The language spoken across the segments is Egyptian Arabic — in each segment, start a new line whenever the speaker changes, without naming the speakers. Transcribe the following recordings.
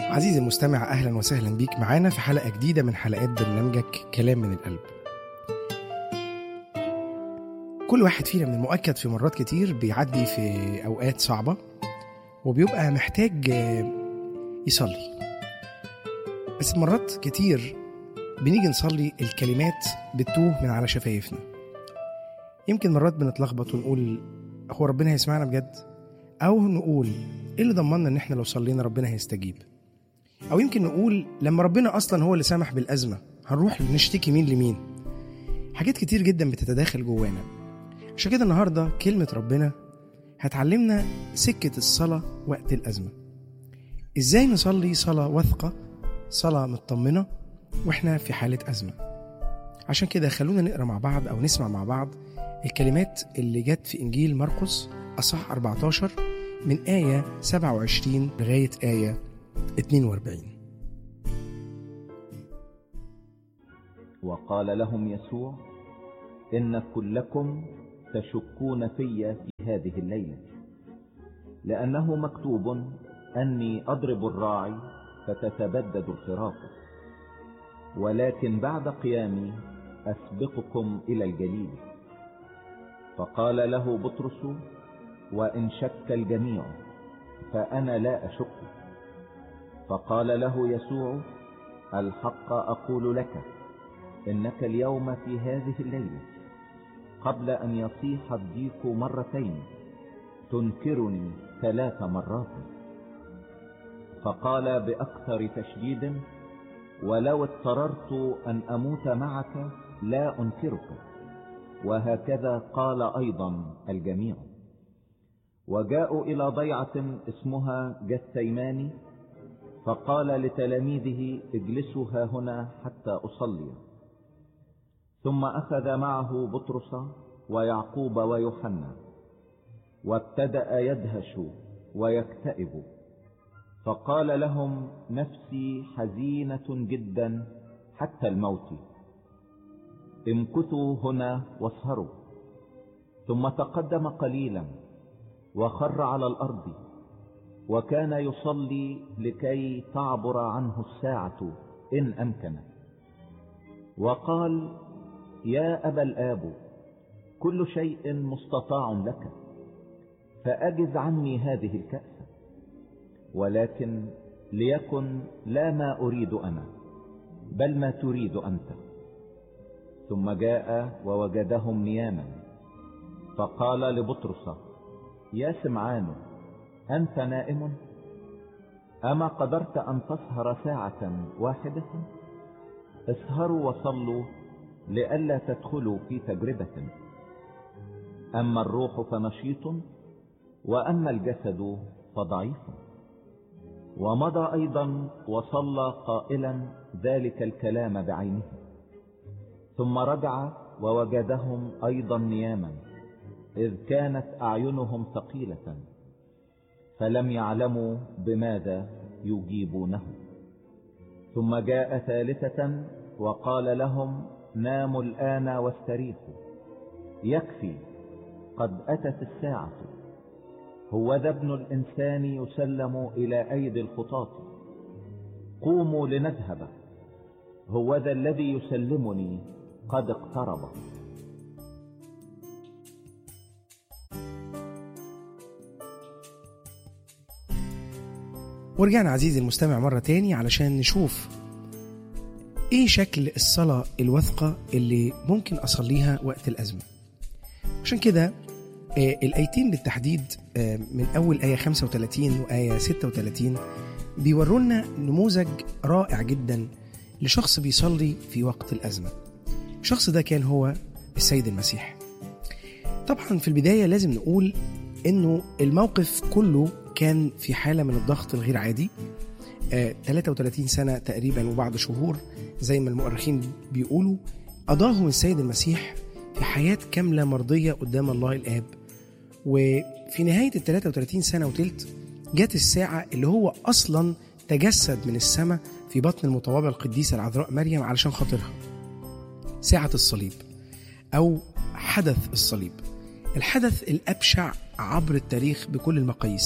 عزيزي المستمع أهلا وسهلا بيك معانا في حلقة جديدة من حلقات برنامجك كلام من القلب كل واحد فينا من المؤكد في مرات كتير بيعدي في أوقات صعبة وبيبقى محتاج آه، يصلي بس مرات كتير بنيجي نصلي الكلمات بتتوه من على شفايفنا يمكن مرات بنتلخبط ونقول هو ربنا هيسمعنا بجد أو نقول إيه اللي ضمننا إن إحنا لو صلينا ربنا هيستجيب أو يمكن نقول لما ربنا أصلا هو اللي سمح بالأزمة هنروح نشتكي مين لمين حاجات كتير جدا بتتداخل جوانا عشان كده النهاردة كلمة ربنا هتعلمنا سكة الصلاة وقت الأزمة إزاي نصلي صلاة واثقة صلاة مطمنة وإحنا في حالة أزمة عشان كده خلونا نقرأ مع بعض أو نسمع مع بعض الكلمات اللي جت في إنجيل مرقس أصح 14 من آية 27 لغاية آية 42
وقال لهم يسوع إن كلكم تشكون في في هذه الليلة لأنه مكتوب أني أضرب الراعي فتتبدد الخراف ولكن بعد قيامي أسبقكم إلى الجليل فقال له بطرس وإن شك الجميع فأنا لا أشك فقال له يسوع الحق أقول لك إنك اليوم في هذه الليلة قبل أن يصيح الديك مرتين تنكرني ثلاث مرات فقال بأكثر تشديد ولو اضطررت أن أموت معك لا أنكرك وهكذا قال أيضا الجميع وجاءوا إلى ضيعة اسمها جثيماني فقال لتلاميذه اجلسوا ها هنا حتى أصلي ثم أخذ معه بطرس ويعقوب ويوحنا وابتدأ يدهش ويكتئب فقال لهم نفسي حزينة جدا حتى الموت امكثوا هنا واسهروا ثم تقدم قليلا وخر على الأرض وكان يصلي لكي تعبر عنه الساعة إن أمكن وقال يا أبا الآب كل شيء مستطاع لك فأجز عني هذه الكأس ولكن ليكن لا ما أريد أنا بل ما تريد أنت ثم جاء ووجدهم نياما فقال لبطرس يا سمعان أنت نائم أما قدرت أن تسهر ساعة واحدة اسهروا وصلوا لئلا تدخلوا في تجربة أما الروح فنشيط وأما الجسد فضعيف ومضى أيضا وصلى قائلا ذلك الكلام بعينه ثم رجع ووجدهم أيضا نياما إذ كانت أعينهم ثقيلة فلم يعلموا بماذا يجيبونه ثم جاء ثالثة وقال لهم ناموا الآن واستريحوا يكفي قد أتت الساعة هو ذا ابن الإنسان يسلم إلى أيدي الخطاة قوموا لنذهب هو ذا الذي يسلمني قد اقترب
ورجعنا عزيزي المستمع مرة تاني علشان نشوف ايه شكل الصلاة الواثقة اللي ممكن أصليها وقت الأزمة عشان كده آه، الآيتين بالتحديد آه، من أول آية 35 وآية 36 بيورونا نموذج رائع جدا لشخص بيصلي في وقت الأزمة الشخص ده كان هو السيد المسيح طبعا في البداية لازم نقول انه الموقف كله كان في حالة من الضغط الغير عادي آه 33 سنة تقريبا وبعد شهور زي ما المؤرخين بيقولوا قضاهم السيد المسيح في حياة كاملة مرضية قدام الله الآب وفي نهاية ال 33 سنة وتلت جت الساعة اللي هو أصلا تجسد من السماء في بطن المطوبة القديسة العذراء مريم علشان خاطرها ساعة الصليب أو حدث الصليب الحدث الأبشع عبر التاريخ بكل المقاييس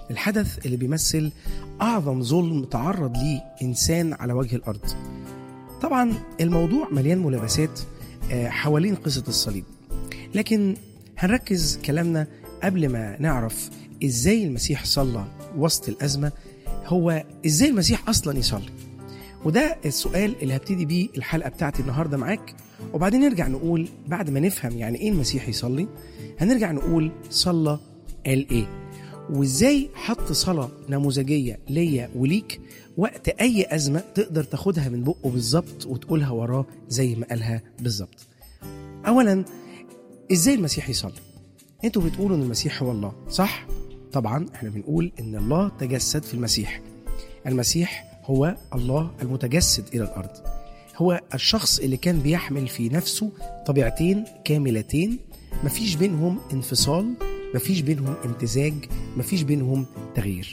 الحدث اللي بيمثل أعظم ظلم تعرض ليه إنسان على وجه الأرض طبعا الموضوع مليان ملابسات آه، حوالين قصة الصليب لكن هنركز كلامنا قبل ما نعرف ازاي المسيح صلى وسط الأزمة هو ازاي المسيح أصلا يصلي وده السؤال اللي هبتدي بيه الحلقة بتاعتي النهاردة معاك وبعدين نرجع نقول بعد ما نفهم يعني ايه المسيح يصلي هنرجع نقول صلى قال ايه وازاي حط صلاة نموذجية ليا وليك وقت اي ازمة تقدر تاخدها من بقه بالظبط وتقولها وراه زي ما قالها بالظبط اولا ازاي المسيح يصلي انتوا بتقولوا ان المسيح هو الله صح طبعا احنا بنقول ان الله تجسد في المسيح المسيح هو الله المتجسد الى الارض هو الشخص اللي كان بيحمل في نفسه طبيعتين كاملتين مفيش بينهم انفصال مفيش بينهم امتزاج مفيش بينهم تغيير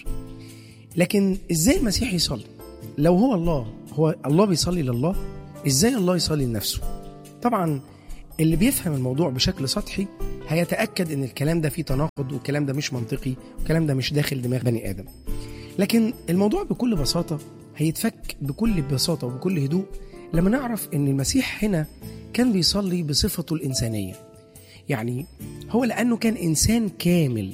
لكن ازاي المسيح يصلي لو هو الله هو الله بيصلي لله ازاي الله يصلي لنفسه طبعا اللي بيفهم الموضوع بشكل سطحي هيتاكد ان الكلام ده فيه تناقض والكلام ده مش منطقي والكلام ده مش داخل دماغ بني ادم لكن الموضوع بكل بساطه هيتفك بكل بساطه وبكل هدوء لما نعرف ان المسيح هنا كان بيصلي بصفته الانسانيه يعني هو لانه كان انسان كامل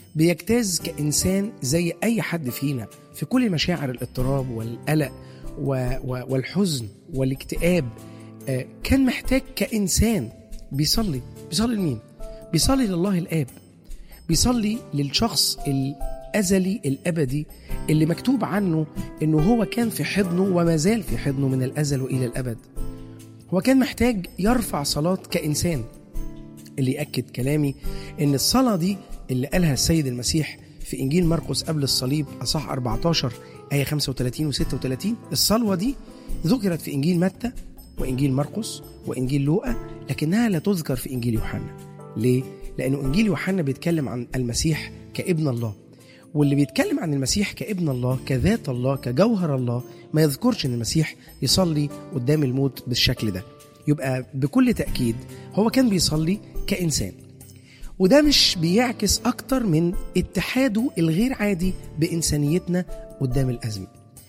بيجتاز كانسان زي اي حد فينا في كل مشاعر الاضطراب والقلق و... و... والحزن والاكتئاب آه، كان محتاج كانسان بيصلي بيصلي لمين بيصلي لله الاب بيصلي للشخص الازلي الابدي اللي مكتوب عنه انه هو كان في حضنه وما زال في حضنه من الازل والى الابد هو كان محتاج يرفع صلاه كانسان اللي ياكد كلامي ان الصلاه دي اللي قالها السيد المسيح في انجيل مرقس قبل الصليب اصح 14 ايه 35 و36 الصلوه دي ذكرت في انجيل متى وانجيل مرقس وانجيل لوقا لكنها لا تذكر في انجيل يوحنا ليه لانه انجيل يوحنا بيتكلم عن المسيح كابن الله واللي بيتكلم عن المسيح كابن الله كذات الله كجوهر الله ما يذكرش ان المسيح يصلي قدام الموت بالشكل ده يبقى بكل تاكيد هو كان بيصلي كانسان وده مش بيعكس اكتر من اتحاده الغير عادي بانسانيتنا قدام الازمه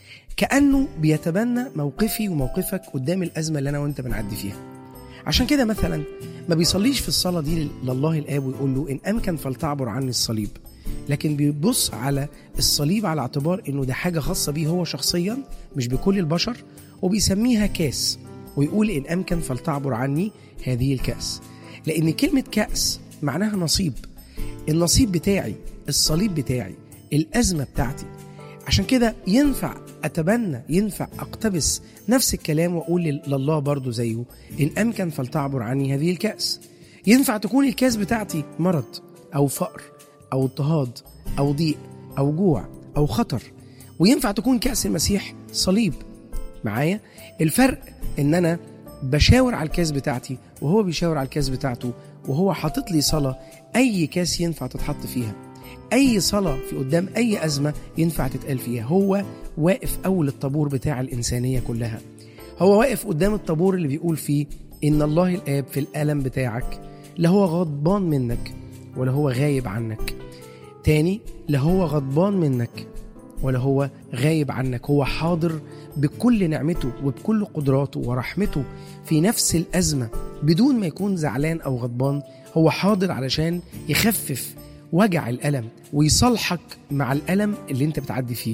كانه بيتبنى موقفي وموقفك قدام الازمه اللي انا وانت بنعدي فيها عشان كده مثلا ما بيصليش في الصلاه دي لله الاب ويقول له ان امكن فلتعبر عني الصليب لكن بيبص على الصليب على اعتبار انه ده حاجه خاصه بيه هو شخصيا مش بكل البشر وبيسميها كاس ويقول ان امكن فلتعبر عني هذه الكاس لان كلمه كاس معناها نصيب النصيب بتاعي الصليب بتاعي الازمه بتاعتي عشان كده ينفع اتبنى ينفع اقتبس نفس الكلام واقول لله برضو زيه ان امكن فلتعبر عني هذه الكاس ينفع تكون الكاس بتاعتي مرض او فقر او اضطهاد او ضيق او جوع او خطر وينفع تكون كاس المسيح صليب معايا الفرق ان انا بشاور على الكاس بتاعتي وهو بيشاور على الكاس بتاعته وهو حاطط لي صلاه اي كاس ينفع تتحط فيها اي صلاه في قدام اي ازمه ينفع تتقال فيها هو واقف اول الطابور بتاع الانسانيه كلها هو واقف قدام الطابور اللي بيقول فيه ان الله الاب في الالم بتاعك لا هو غضبان منك ولا هو غايب عنك تاني لا هو غضبان منك ولا هو غايب عنك هو حاضر بكل نعمته وبكل قدراته ورحمته في نفس الأزمة بدون ما يكون زعلان أو غضبان هو حاضر علشان يخفف وجع الألم ويصالحك مع الألم اللي انت بتعدي فيه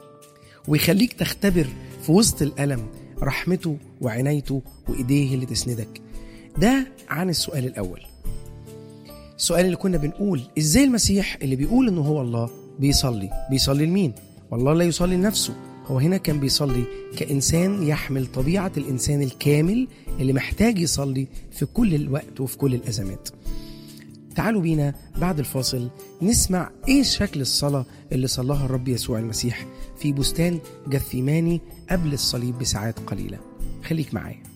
ويخليك تختبر في وسط الألم رحمته وعنايته وإيديه اللي تسندك ده عن السؤال الأول السؤال اللي كنا بنقول ازاي المسيح اللي بيقول انه هو الله بيصلي بيصلي لمين والله لا يصلي لنفسه هو هنا كان بيصلي كإنسان يحمل طبيعة الإنسان الكامل اللي محتاج يصلي في كل الوقت وفي كل الأزمات تعالوا بينا بعد الفاصل نسمع ايه شكل الصلاة اللي صلاها الرب يسوع المسيح في بستان جثيماني قبل الصليب بساعات قليلة خليك معايا